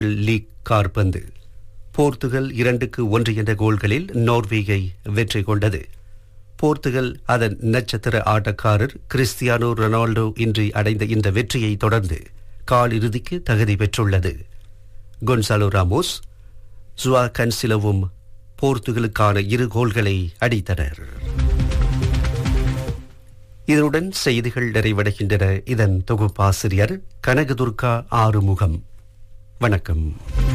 league கார்பந்து Portugal இரண்டுக்கு ஒன்று என்ற கோல்களில் நோர்வேயை வெற்றி கொண்டது போர்த்துகல் அதன் நட்சத்திர ஆட்டக்காரர் கிறிஸ்டியானோ ரொனால்டோ இன்றி அடைந்த இந்த வெற்றியை தொடர்ந்து காலிறுதிக்கு தகுதி பெற்றுள்ளது கொன்சாலோ ராமோஸ் ஜுவா கன்சிலவும் போர்த்துகலுக்கான இரு கோல்களை அடித்தனர் இதனுடன் செய்திகள் நிறைவடைகின்றன இதன் தொகுப்பாசிரியர் கனகதுர்கா ஆறுமுகம் வணக்கம்